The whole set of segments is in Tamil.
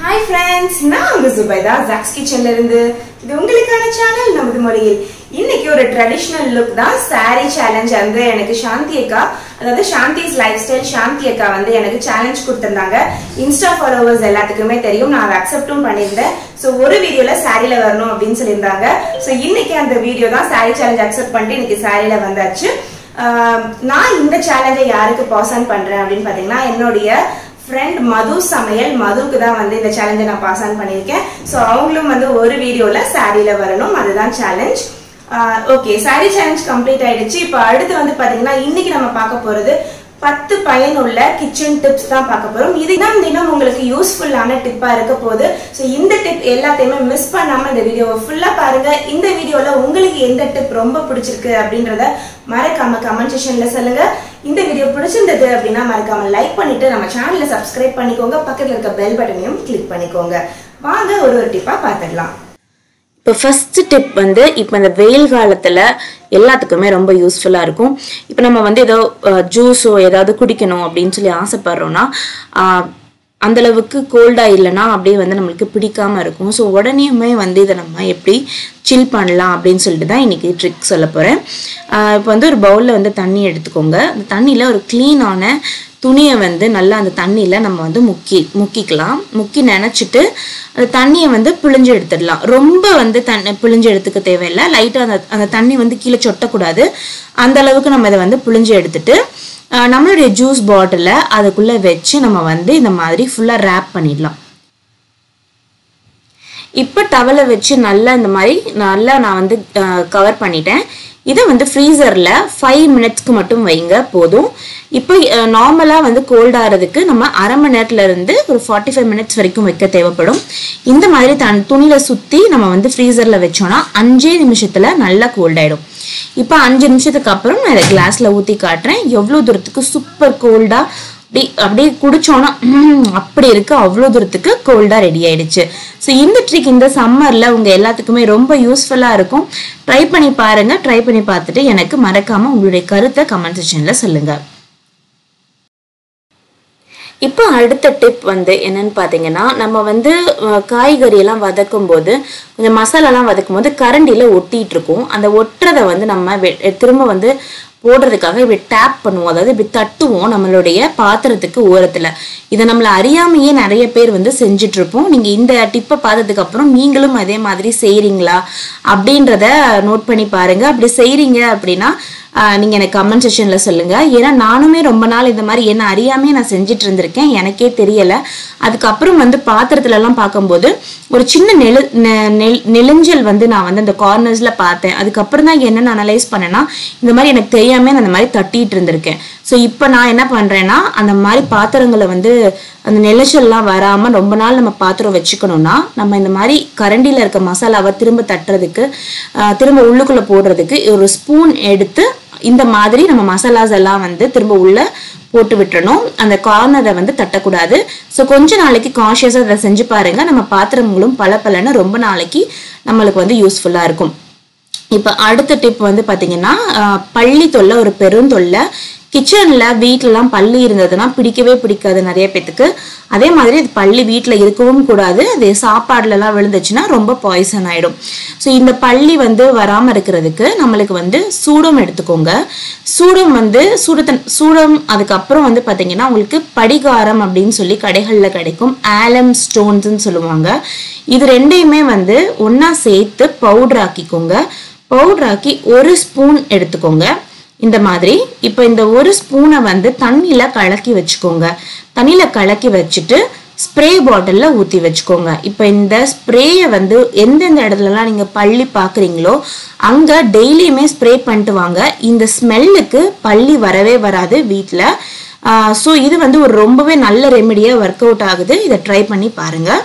ஹாய் ஃப்ரெண்ட்ஸ் நான் உங்க சுபைதா ஜாக்ஸ் கிச்சன்ல இருந்து இது உங்களுக்கான சேனல் நமது மொழியில் இன்னைக்கு ஒரு ட்ரெடிஷ்னல் லுக் தான் saree சேலஞ்ச் வந்து எனக்கு சாந்தி அக்கா அதாவது சாந்திஸ் லைஃப் ஸ்டைல் சாந்தி அக்கா வந்து எனக்கு சேலஞ்ச் கொடுத்திருந்தாங்க இன்ஸ்டா ஃபாலோவர்ஸ் எல்லாத்துக்குமே தெரியும் நான் அதை அக்செப்டும் பண்ணியிருந்தேன் ஸோ ஒரு வீடியோல சாரியில வரணும் அப்படின்னு சொல்லியிருந்தாங்க ஸோ இன்னைக்கு அந்த வீடியோ தான் saree சேலஞ்ச் அக்செப்ட் பண்ணிட்டு இன்னைக்கு சாரியில வந்தாச்சு ஆஹ் நான் இந்த சேலஞ்சை யாருக்கு பாஸ் ஆன் பண்றேன் அப்படின்னு பாத்தீங்கன்னா என்னுடைய ஃப்ரெண்ட் மது சமையல் மதுக்கு தான் வந்து இந்த சேலஞ்சை நான் பாஸ் ஆன் பண்ணியிருக்கேன் ஸோ அவங்களும் வந்து ஒரு வீடியோல சாரியில வரணும் அதுதான் challenge okay saree challenge complete ஆயிடுச்சு இப்போ அடுத்து வந்து பாத்தீங்கன்னா இன்னைக்கு நம்ம பார்க்க போறது பத்து பயனுள்ள கிச்சன் டிப்ஸ் தான் பார்க்க போறோம் இது தினம் தினம் உங்களுக்கு யூஸ்ஃபுல்லான டிப்பா இருக்க போகுது ஸோ இந்த டிப் எல்லாத்தையுமே மிஸ் பண்ணாம இந்த வீடியோவை ஃபுல்லா பாருங்க இந்த வீடியோல உங்களுக்கு எந்த டிப் ரொம்ப பிடிச்சிருக்கு அப்படின்றத மறக்காம கமெண்ட் செக்ஷன்ல சொல்லுங்க இந்த வீடியோ பிடிச்சிருந்தது அப்படின்னா மறக்காம லைக் பண்ணிட்டு நம்ம சேனலை சப்ஸ்கிரைப் பண்ணிக்கோங்க பக்கத்துல இருக்க பெல் பட்டனையும் கிளிக் பண்ணிக்கோங்க வாங்க ஒரு ஒரு டிப்பா பார்த்துடலாம் இப்போ ஃபர்ஸ்ட் டிப் வந்து இப்போ இந்த வெயில் காலத்தில் எல்லாத்துக்குமே ரொம்ப யூஸ்ஃபுல்லாக இருக்கும் இப்போ நம்ம வந்து ஏதோ ஜூஸோ ஏதாவது குடிக்கணும் அப்படின்னு சொல்லி ஆசைப்படுறோன்னா ஆஹ், அந்த அளவுக்கு கோல்டாக இல்லைன்னா அப்படியே வந்து நம்மளுக்கு பிடிக்காம இருக்கும் ஸோ உடனேயுமே வந்து இதை நம்ம எப்படி சில் பண்ணலாம் அப்படின்னு சொல்லிட்டு தான் இன்னைக்கு ட்ரிக் சொல்ல போகிறேன் இப்போ வந்து ஒரு பவுலில் வந்து தண்ணி எடுத்துக்கோங்க அந்த தண்ணியில் ஒரு க்ளீனான துணியை வந்து நல்லா அந்த தண்ணியில் நம்ம வந்து முக்கி முக்கிக்கலாம் முக்கி நினச்சிட்டு அந்த தண்ணியை வந்து பிழிஞ்சு எடுத்துடலாம் ரொம்ப வந்து தண்ணி பிழிஞ்சு எடுத்துக்க தேவையில்லை லைட்டாக அந்த அந்த தண்ணி வந்து கீழே சொட்டக்கூடாது அந்த அளவுக்கு நம்ம இதை வந்து பிழிஞ்சு எடுத்துட்டு ஆஹ், நம்மளுடைய ஜூஸ் பாட்டிலை அதுக்குள்ளே வச்சு நம்ம வந்து இந்த மாதிரி ஃபுல்லாக ரேப் பண்ணிடலாம் இப்போ டவலை வச்சு நல்லா இந்த மாதிரி நல்லா நான் வந்து கவர் பண்ணிட்டேன் இதை வந்து ஃப்ரீசரில் ஃபைவ் மினிட்ஸ்க்கு மட்டும் வைங்க போதும் இப்போ நார்மலாக வந்து கோல்ட் ஆகிறதுக்கு நம்ம அரை மணி நேரத்துல இருந்து ஒரு ஃபார்ட்டி ஃபைவ் மினிட்ஸ் வரைக்கும் வைக்க தேவைப்படும் இந்த மாதிரி தன் துணியில் சுற்றி நம்ம வந்து ஃப்ரீசரில் வச்சோன்னா அஞ்சே நிமிஷத்தில் நல்லா கோல்ட் ஆகிடும் இப்போ அஞ்சு நிமிஷத்துக்கு அப்புறம் நான் இதை கிளாஸில் ஊற்றி காட்டுறேன் எவ்வளோ தூரத்துக்கு சூப்பர் கோல்டாக அப்படி அப்படியே குடிச்சோன்னா ம், அப்படி இருக்கு அவ்வளோ தூரத்துக்கு கோல்டாக ரெடி ஆயிடுச்சு ஸோ இந்த ட்ரிக் இந்த சம்மரில் உங்க எல்லாத்துக்குமே ரொம்ப யூஸ்ஃபுல்லாக இருக்கும் ட்ரை பண்ணி பாருங்க ட்ரை பண்ணி பார்த்துட்டு எனக்கு மறக்காம உங்களுடைய கருத்தை கமெண்ட் செக்ஷனில் சொல்லுங்க இப்போ அடுத்த டிப் வந்து என்னன்னு பார்த்தீங்கன்னா நம்ம வந்து அஹ், காய்கறி எல்லாம் வதக்கும் போது கொஞ்சம் மசாலாலாம் வதக்கும் போது கரண்டியில் ஒட்டிட்டு இருக்கும் அந்த ஒட்டுறதை வந்து நம்ம வெ- திரும்ப வந்து போடுறதுக்காக இப்படி டேப் பண்ணுவோம் அதாவது இப்படி தட்டுவோம் நம்மளுடைய பாத்திரத்துக்கு ஓரத்தில் இதை நம்மள அறியாமையே நிறைய பேர் வந்து செஞ்சுட்டு இருப்போம் நீங்கள் இந்த டிப்பை பார்த்ததுக்கு அப்புறம் நீங்களும் அதே மாதிரி செய்கிறீங்களா அப்படின்றத நோட் பண்ணி பாருங்க அப்படி செய்கிறீங்க அப்படின்னா ஆஹ் நீங்க எனக்கு கமெண்ட் செக்ஷன்ல சொல்லுங்க ஏன்னா நானுமே ரொம்ப நாள் இந்த மாதிரி என்ன அறியாமே நான் செஞ்சுட்டு இருந்திருக்கேன் எனக்கே தெரியல அதுக்கப்புறம் வந்து பாத்திரத்துல எல்லாம் பார்க்கும்போது ஒரு சின்ன நெழு நெ- நெல் நெளிஞ்சல் வந்து நான் வந்து அந்த கார்னர்ஸ்ல பார்த்தேன் அதுக்கப்புறம் தான் என்னென்ன அனலைஸ் பண்ணேன்னா இந்த மாதிரி எனக்கு தெரியாம நான் அந்த மாதிரி தட்டிட்டு இருந்திருக்கேன் ஸோ இப்போ நான் என்ன பண்றேன்னா அந்த மாதிரி பாத்திரங்களை வந்து அந்த நெளிச்சல்லாம் வராம ரொம்ப நாள் நம்ம பாத்திரம் வச்சுக்கணும்னா நம்ம இந்த மாதிரி கரண்டில இருக்க மசாலாவை திரும்ப தட்டுறதுக்கு ஆஹ் திரும்ப உள்ளுக்குள்ள போடுறதுக்கு ஒரு ஸ்பூன் எடுத்து இந்த மாதிரி நம்ம மசாலாஸ் எல்லாம் வந்து திரும்ப உள்ள போட்டு விட்டுறணும் அந்த கார்னரை வந்து தட்டக்கூடாது ஸோ கொஞ்ச நாளைக்கு கான்ஷியஸாக அதை செஞ்சு பாருங்க நம்ம பாத்திரங்களும் பல ரொம்ப நாளைக்கு நம்மளுக்கு வந்து யூஸ்ஃபுல்லாக இருக்கும் இப்போ அடுத்த டிப் வந்து பார்த்தீங்கன்னா ஆஹ், பள்ளி தொல்லை ஒரு பெருந்தொல்லை கிச்சனில் வீட்டிலலாம் பள்ளி இருந்ததுன்னா பிடிக்கவே பிடிக்காது நிறைய பேத்துக்கு அதே மாதிரி அது பள்ளி வீட்டில் இருக்கவும் கூடாது அது சாப்பாடுலலாம் விழுந்துச்சுன்னா ரொம்ப பாய்சன் ஆயிடும் ஸோ இந்த பள்ளி வந்து வராமல் இருக்கிறதுக்கு நம்மளுக்கு வந்து சூடம் எடுத்துக்கோங்க சூடம் வந்து சூடத்தன் சூடம் அதுக்கப்புறம் வந்து பார்த்தீங்கன்னா உங்களுக்கு படிகாரம் அப்படின்னு சொல்லி கடைகளில் கிடைக்கும் ஆலம் ஸ்டோன்ஸ்னு சொல்லுவாங்க இது ரெண்டையுமே வந்து ஒன்றா சேர்த்து பவுடர் ஆக்கிக்கோங்க பவுடர் ஆக்கி ஒரு ஸ்பூன் எடுத்துக்கோங்க இந்த மாதிரி இப்போ இந்த ஒரு ஸ்பூனை வந்து தண்ணியில் கலக்கி வச்சுக்கோங்க தண்ணியில் கலக்கி வச்சுட்டு ஸ்ப்ரே பாட்டிலில் ஊற்றி வச்சுக்கோங்க இப்போ இந்த ஸ்ப்ரேயை வந்து எந்தெந்த இடத்துலலாம் நீங்கள் பள்ளி பார்க்குறீங்களோ அங்கே டெய்லியுமே ஸ்ப்ரே பண்ணிட்டு வாங்க இந்த ஸ்மெல்லுக்கு பள்ளி வரவே வராது வீட்டில் ஸோ இது வந்து ஒரு ரொம்பவே நல்ல ரெமெடியாக ஒர்க் அவுட் ஆகுது இதை ட்ரை பண்ணி பாருங்கள்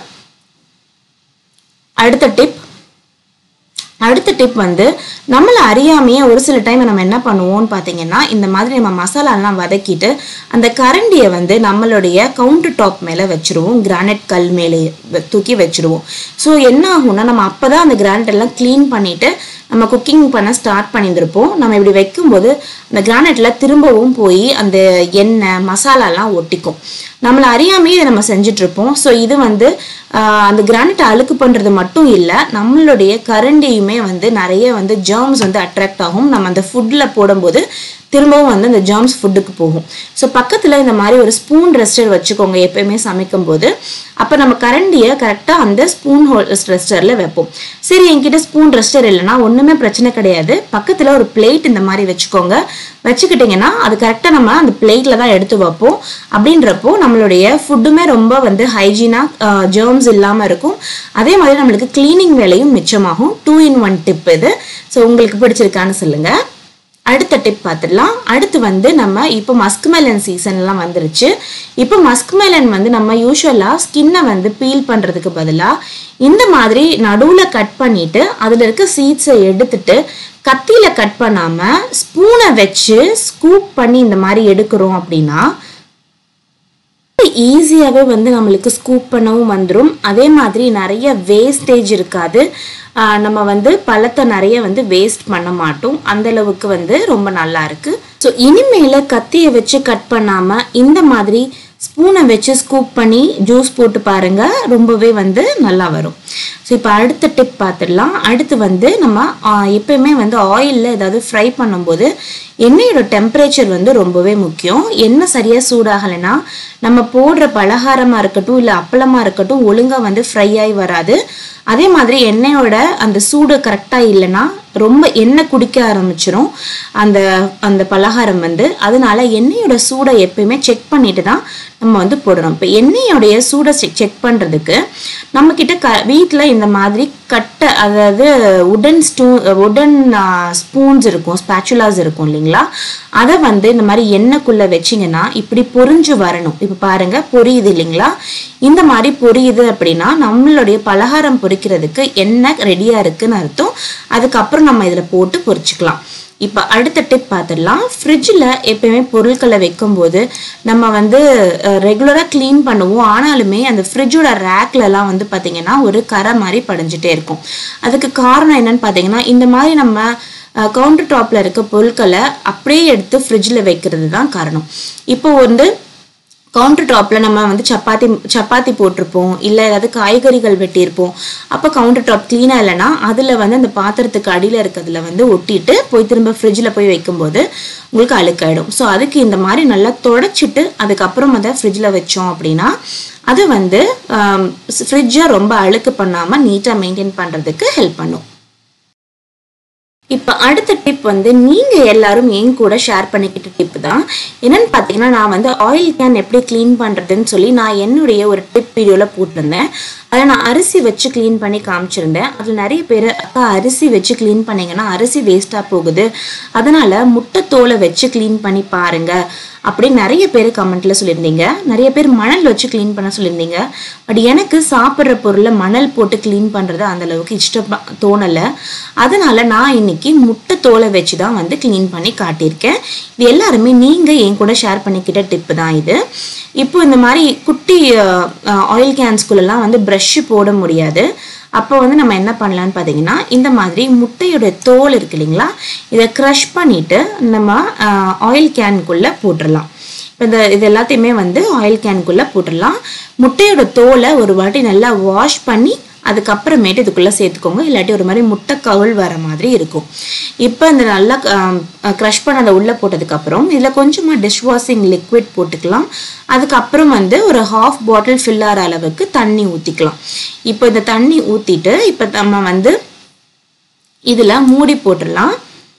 அடுத்த டிப் அடுத்த டிப் வந்து நம்மளை அறியாமையே ஒரு சில டைம் நம்ம என்ன பண்ணுவோம்னு பார்த்தீங்கன்னா இந்த மாதிரி நம்ம மசாலாலாம் வதக்கிட்டு அந்த கரண்டியை வந்து நம்மளுடைய கவுண்டர் டாப் மேலே வச்சுருவோம் கிரானைட் கல் மேலே வ- தூக்கி வச்சுருவோம் ஸோ என்ன ஆகும்னா நம்ம அப்போ தான் அந்த கிரானைட் எல்லாம் க்ளீன் பண்ணிட்டு நம்ம குக்கிங் பண்ண ஸ்டார்ட் பண்ணியிருந்திருப்போம் நம்ம இப்படி வைக்கும்போது அந்த கிரானைட்ல திரும்பவும் போய் அந்த எண்ணெய் மசாலாலாம் ஒட்டிக்கும் நம்மளை அறியாமையே இதை நம்ம செஞ்சுட்டு இருப்போம் ஸோ இது வந்து ஆஹ், அந்த கிரானைட் அழுக்கு பண்றது மட்டும் இல்லை நம்மளுடைய கரண்டியுமே வந்து நிறைய வந்து ஜெர்ம்ஸ் வந்து அட்ராக்ட் ஆகும் நம்ம அந்த ஃபுட்ல போடும்போது திரும்பவும் வந்து அந்த ஜெர்ம்ஸ் ஃபுட்டுக்கு போகும் ஸோ பக்கத்தில் இந்த மாதிரி ஒரு ஸ்பூன் ரெஸ்டர் வச்சுக்கோங்க எப்பயுமே சமைக்கும் போது அப்போ நம்ம கரண்டியை கரெக்டாக அந்த ஸ்பூன் ஹோல் ரெஸ்டரில் வைப்போம் சரி என்கிட்ட ஸ்பூன் ரெஸ்டர் இல்லைன்னா ஒன்றுமே பிரச்சனை கிடையாது பக்கத்தில் ஒரு பிளேட் இந்த மாதிரி வச்சுக்கோங்க வச்சுக்கிட்டிங்கன்னா அது கரெக்டாக நம்ம அந்த பிளேட்டில் தான் எடுத்து வைப்போம் அப்படின்றப்போ நம்மளுடைய ஃபுட்டுமே ரொம்ப வந்து ஹைஜீனாக ஜெர்ம்ஸ் இல்லாமல் இருக்கும் அதே மாதிரி நம்மளுக்கு க்ளீனிங் வேலையும் மிச்சமாகும் டூ இன் ஒன் டிப் இது ஸோ உங்களுக்கு பிடிச்சிருக்கான்னு சொல்லுங்கள் அடுத்த டிப் பார்த்துடலாம் அடுத்து வந்து நம்ம இப்போ மஸ்க் மெலன் சீசன்லாம் வந்துருச்சு இப்போ மஸ்க் மெலன் வந்து நம்ம யூஸ்வலாக ஸ்கின்னை வந்து பீல் பண்ணுறதுக்கு பதிலாக இந்த மாதிரி நடுவில் கட் பண்ணிட்டு அதில் இருக்க சீட்ஸை எடுத்துட்டு கத்தியில் கட் பண்ணாமல் ஸ்பூனை வச்சு ஸ்கூப் பண்ணி இந்த மாதிரி எடுக்கிறோம் அப்படின்னா ஈஸியாகவே வந்து நம்மளுக்கு ஸ்கூப் பண்ணவும் வந்துடும் அதே மாதிரி நிறைய வேஸ்டேஜ் இருக்காது ஆஹ் நம்ம வந்து பழத்தை நிறைய வந்து வேஸ்ட் பண்ண மாட்டோம் அந்த அளவுக்கு வந்து ரொம்ப நல்லா இருக்கு ஸோ இனிமேல கத்தியை வச்சு கட் பண்ணாம இந்த மாதிரி ஸ்பூனை வச்சு ஸ்கூப் பண்ணி ஜூஸ் போட்டு பாருங்க ரொம்பவே வந்து நல்லா வரும் ஸோ இப்போ அடுத்த டிப் பார்த்துடலாம் அடுத்து வந்து நம்ம ஆஹ், எப்பயுமே வந்து ஆயிலில் ஏதாவது ஃப்ரை பண்ணும்போது எண்ணெயோட டெம்பரேச்சர் வந்து ரொம்பவே முக்கியம் எண்ணெய் சரியாக சூடாகலைன்னா நம்ம போடுற பலகாரமாக இருக்கட்டும் இல்லை அப்பளமாக இருக்கட்டும் ஒழுங்காக வந்து ஃப்ரை ஆகி வராது அதே மாதிரி எண்ணெயோட அந்த சூடு கரெக்டாக இல்லைன்னா ரொம்ப எண்ணெய் குடிக்க ஆரம்பிச்சிரும் அந்த அந்த பலகாரம் வந்து அதனால எண்ணெயோட சூடை எப்பயுமே செக் பண்ணிட்டு தான் நம்ம வந்து போடணும் இப்போ எண்ணெயோடைய சூடை செக் செக் பண்ணுறதுக்கு நம்மக்கிட்ட க வீட்டில் இந்த மாதிரி கட்டை அதாவது உடன் ஸ்டூ உடன் ஸ்பூன்ஸ் இருக்கும் ஸ்பேச்சுலாஸ் இருக்கும் இல்லைங்களா அதை வந்து இந்த மாதிரி எண்ணெய்க்குள்ளே வச்சிங்கன்னா இப்படி பொரிஞ்சு வரணும் இப்போ பாருங்க பொரியுது இல்லைங்களா இந்த மாதிரி பொரியுது அப்படின்னா நம்மளுடைய பலகாரம் பொரிக்கிறதுக்கு எண்ணெய் ரெடியாக இருக்குன்னு அர்த்தம் அதுக்கப்புறம் நம்ம இதில் போட்டு பொரிச்சுக்கலாம் இப்போ அடுத்த டிப் பார்த்துடலாம் ஃப்ரிட்ஜில் எப்பயுமே பொருட்களை வைக்கும்போது நம்ம வந்து ரெகுலராக க்ளீன் பண்ணுவோம் ஆனாலுமே அந்த ஃப்ரிட்ஜோட ரேக்லலாம் வந்து பார்த்திங்கன்னா ஒரு கரை மாதிரி படிஞ்சிட்டே இருக்கும் அதுக்கு காரணம் என்னன்னு பார்த்தீங்கன்னா இந்த மாதிரி நம்ம கவுண்டர் டாப்பில் இருக்க பொருட்களை அப்படியே எடுத்து ஃப்ரிட்ஜில் வைக்கிறது தான் காரணம் இப்போ வந்து கவுண்டர் டாப்பில் நம்ம வந்து சப்பாத்தி சப்பாத்தி போட்டிருப்போம் இல்லை ஏதாவது காய்கறிகள் வெட்டியிருப்போம் அப்போ கவுண்டர் டாப் க்ளீனாக இல்லைன்னா அதில் வந்து அந்த பாத்திரத்துக்கு அடியில் இருக்கிறதுல வந்து ஒட்டிட்டு போய் திரும்ப ஃப்ரிட்ஜில் போய் வைக்கும்போது உங்களுக்கு அழுக்காயிடும் ஸோ அதுக்கு இந்த மாதிரி நல்லா தொடச்சிட்டு அதுக்கப்புறம் அதை ஃப்ரிட்ஜில் வச்சோம் அப்படின்னா அது வந்து ஃப்ரிட்ஜை ரொம்ப அழுக்கு பண்ணாமல் நீட்டாக மெயின்டைன் பண்ணுறதுக்கு ஹெல்ப் பண்ணும் இப்போ அடுத்த டிப் வந்து நீங்க எல்லாரும் என் கூட ஷேர் பண்ணிக்கிட்ட டிப் தான் என்னன்னு பார்த்தீங்கன்னா நான் வந்து ஆயில் கேன் எப்படி க்ளீன் பண்றதுன்னு சொல்லி நான் என்னுடைய ஒரு டிப் வீடியோல போட்டிருந்தேன் அதை நான் அரிசி வச்சு க்ளீன் பண்ணி காமிச்சிருந்தேன் அதில் நிறைய பேர் அக்கா அரிசி வச்சு க்ளீன் பண்ணீங்கன்னா அரிசி வேஸ்ட்டாக போகுது அதனால முட்டை தோலை வச்சு க்ளீன் பண்ணி பாருங்க அப்படின்னு நிறைய பேர் கமெண்ட்ல சொல்லியிருந்தீங்க நிறைய பேர் மணல் வச்சு க்ளீன் பண்ண சொல்லியிருந்தீங்க பட் எனக்கு சாப்பிட்ற பொருளை மணல் போட்டு க்ளீன் பண்ணுறது அந்த அளவுக்கு இஷ்டம் தோணலை அதனால நான் இன்னைக்கு முட்டை தோலை வச்சு தான் வந்து க்ளீன் பண்ணி காட்டியிருக்கேன் இது எல்லாருமே நீங்கள் என் கூட ஷேர் பண்ணிக்கிட்ட டிப்பு தான் இது இப்போ இந்த மாதிரி குட்டி ஆயில் கேன்ஸ்குள்ளெல்லாம் வந்து ப்ரஷ்ஷு போட முடியாது அப்போ வந்து நம்ம என்ன பண்ணலான்னு பார்த்தீங்கன்னா இந்த மாதிரி முட்டையோட தோல் இருக்கு இல்லைங்களா இதை க்ரஷ் பண்ணிட்டு நம்ம ஆயில் கேனுக்குள்ளே போட்டுடலாம் இப்போ இந்த இது எல்லாத்தையுமே வந்து ஆயில் கேனுக்குள்ளே போட்டுடலாம் முட்டையோட தோலை ஒரு வாட்டி நல்லா வாஷ் பண்ணி அதுக்கப்புறமேட்டு இதுக்குள்ளே சேர்த்துக்கோங்க இல்லாட்டி ஒரு மாதிரி முட்டை கவுள் வர மாதிரி இருக்கும் இப்போ இந்த நல்லா க்ரஷ் பண்ண அதை உள்ளே போட்டதுக்கப்புறம் இதில் கொஞ்சமாக டிஷ் வாஷிங் லிக்விட் போட்டுக்கலாம் அதுக்கப்புறம் வந்து ஒரு ஹாஃப் பாட்டில் ஃபில் ஆகிற அளவுக்கு தண்ணி ஊற்றிக்கலாம் இப்போ இந்த தண்ணி ஊற்றிட்டு இப்போ நம்ம வந்து இதில் மூடி போட்டுடலாம்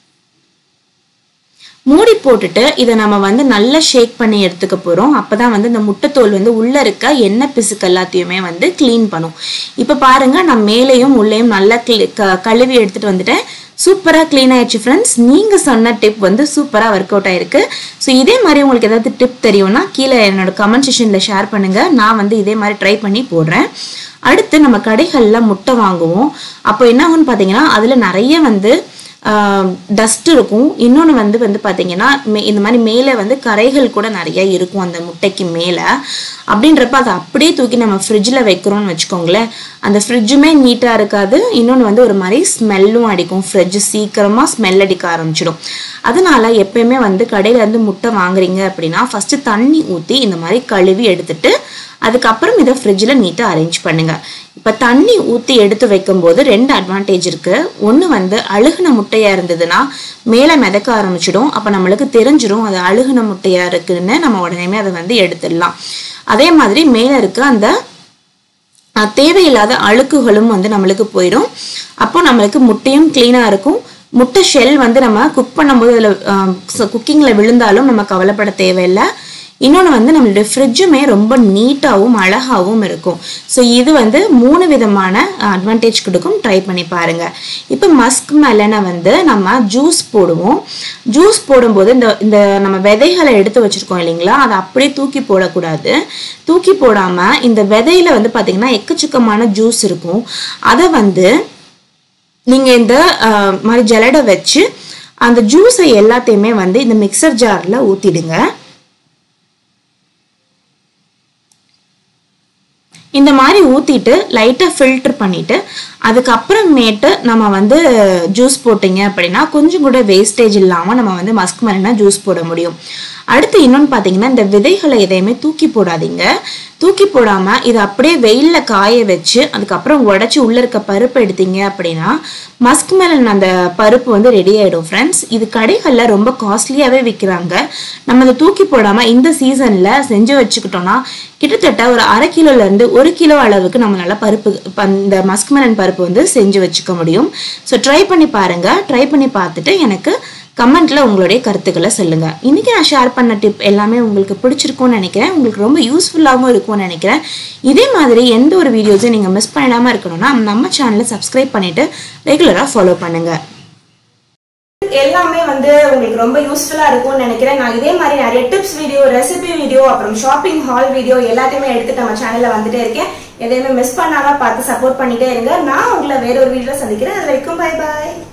மூடி போட்டுட்டு இதை நம்ம வந்து நல்லா ஷேக் பண்ணி எடுத்துக்க போகிறோம் அப்போ தான் வந்து இந்த முட்டைத்தோல் வந்து உள்ளே இருக்க எண்ணெய் பிசுக்கு எல்லாத்தையுமே வந்து க்ளீன் பண்ணும் இப்போ பாருங்க நான் மேலேயும் உள்ளேயும் நல்லா cle- க கழுவி எடுத்துகிட்டு வந்துட்டேன் சூப்பராக க்ளீன் ஆயிடுச்சு ஃப்ரெண்ட்ஸ் நீங்கள் சொன்ன டிப் வந்து சூப்பராக ஒர்க் அவுட் ஆயிருக்கு ஸோ இதே மாதிரி உங்களுக்கு ஏதாவது டிப் தெரியும்னா கீழே என்னோட கமெண்ட் செஷனில் ஷேர் பண்ணுங்கள் நான் வந்து இதே மாதிரி ட்ரை பண்ணி போடுறேன் அடுத்து நம்ம கடைகளில் முட்டை வாங்குவோம் அப்போ என்ன ஆகும்னு பார்த்தீங்கன்னா அதில் நிறைய வந்து டஸ்ட் இருக்கும் இன்னொன்று வந்து வந்து பார்த்தீங்கன்னா மே- இந்த மாதிரி மேலே வந்து கரைகள் கூட நிறைய இருக்கும் அந்த முட்டைக்கு மேலே அப்படின்றப்ப அதை அப்படியே தூக்கி நம்ம ஃப்ரிட்ஜில் வைக்கிறோம்னு வச்சுக்கோங்களேன் அந்த ஃப்ரிட்ஜுமே நீட்டாக இருக்காது இன்னொன்று வந்து ஒரு மாதிரி ஸ்மெல்லும் அடிக்கும் ஃப்ரிட்ஜ் சீக்கிரமாக ஸ்மெல் அடிக்க ஆரம்பிச்சிடும் அதனால எப்பயுமே வந்து கடையில இருந்து முட்டை வாங்குறீங்க அப்படின்னா ஃபர்ஸ்ட் தண்ணி ஊற்றி இந்த மாதிரி கழுவி எடுத்துட்டு அதுக்கப்புறம் இதை ஃப்ரிட்ஜில் நீட்டாக அரேஞ்ச் பண்ணுங்க இப்போ தண்ணி ஊற்றி எடுத்து வைக்கும்போது ரெண்டு அட்வான்டேஜ் இருக்கு ஒன்று வந்து அழுகுன முட்டையாக இருந்ததுன்னா மேலே மிதக்க ஆரம்பிச்சிடும் அப்போ நம்மளுக்கு தெரிஞ்சிடும் அது அழுகுன முட்டையாக இருக்குன்னு நம்ம உடனே அதை வந்து எடுத்துடலாம் அதே மாதிரி மேலே இருக்க அந்த அஹ், தேவையில்லாத அழுக்குகளும் வந்து நம்மளுக்கு போயிடும் அப்போ நம்மளுக்கு முட்டையும் க்ளீனாக இருக்கும் முட்டை ஷெல் வந்து நம்ம குக் பண்ணும்போது அதில் குக்கிங்கில் விழுந்தாலும் நம்ம கவலைப்பட தேவையில்லை இன்னொன்று வந்து நம்மளுடைய ஃப்ரிட்ஜுமே ரொம்ப நீட்டாகவும் அழகாகவும் இருக்கும் ஸோ இது வந்து மூணு விதமான அட்வான்டேஜ் கொடுக்கும் ட்ரை பண்ணி பாருங்க இப்போ மஸ்க் மெலனை வந்து நம்ம ஜூஸ் போடுவோம் ஜூஸ் போடும்போது இந்த இந்த நம்ம விதைகளை எடுத்து வச்சிருக்கோம் இல்லைங்களா அதை அப்படியே தூக்கி போடக்கூடாது தூக்கி போடாமல் இந்த விதையில வந்து பார்த்தீங்கன்னா எக்கச்சக்கமான ஜூஸ் இருக்கும் அதை வந்து நீங்கள் இந்த அஹ், மாதிரி ஜலடை வச்சு அந்த ஜூஸை எல்லாத்தையுமே வந்து இந்த மிக்சர் ஜாரில் ஊற்றிடுங்க இந்த மாதிரி ஊற்றிட்டு லைட்டாக ஃபில்டர் பண்ணிவிட்டு அதுக்கப்புறமேட்டு நம்ம வந்து ஜூஸ் போட்டிங்க அப்படின்னா கொஞ்சம் கூட வேஸ்டேஜ் இல்லாமல் நம்ம வந்து மஸ்க் மரனா ஜூஸ் போட முடியும் அடுத்து இன்னொன்று பார்த்தீங்கன்னா இந்த விதைகளை எதையுமே தூக்கி போடாதீங்க தூக்கி போடாமல் இதை அப்படியே வெயிலில் காய வச்சு அதுக்கப்புறம் உடச்சி உள்ளே இருக்க பருப்பு எடுத்தீங்க அப்படின்னா மஸ்க் மெலன் அந்த பருப்பு வந்து ரெடி ஆகிடும் ஃப்ரெண்ட்ஸ் இது கடைகளில் ரொம்ப காஸ்ட்லியாகவே விற்கிறாங்க நம்ம அதை தூக்கி போடாமல் இந்த சீசனில் செஞ்சு வச்சுக்கிட்டோம்னா கிட்டத்தட்ட ஒரு அரை கிலோலேருந்து ஒரு கிலோ அளவுக்கு நம்மளால பருப்பு ப- இந்த மஸ்க் மெலன் பருப்பு வந்து செஞ்சு வச்சுக்க முடியும் ஸோ ட்ரை பண்ணி பாருங்க ட்ரை பண்ணி பார்த்துட்டு எனக்கு கமெண்ட்ல உங்களுடைய கருத்துக்களை சொல்லுங்க இன்னைக்கு நான் ஷேர் பண்ண டிப் எல்லாமே உங்களுக்கு பிடிச்சிருக்கும்னு நினைக்கிறேன் உங்களுக்கு ரொம்ப யூஸ்ஃபுல்லாகவும் இருக்கும்னு நினைக்கிறேன் இதே மாதிரி எந்த ஒரு வீடியோஸையும் நீங்கள் மிஸ் பண்ணாமல் இருக்கணும்னா நம்ம சேனலை சப்ஸ்கிரைப் பண்ணிட்டு ரெகுலராக ஃபாலோ பண்ணுங்க எல்லாமே வந்து உங்களுக்கு ரொம்ப யூஸ்ஃபுல்லா இருக்கும்னு நினைக்கிறேன் நான் இதே மாதிரி நிறைய டிப்ஸ் வீடியோ ரெசிபி வீடியோ அப்புறம் ஷாப்பிங் ஹால் வீடியோ எல்லாத்தையுமே எடுத்து நம்ம சேனல்ல வந்துட்டே இருக்கேன் எதையுமே மிஸ் பண்ணாம பார்த்து சப்போர்ட் பண்ணிட்டே இருங்க நான் உங்களை வேற ஒரு வீடியோ சந்திக்கிறேன் அது வரைக்கும் பை பாய்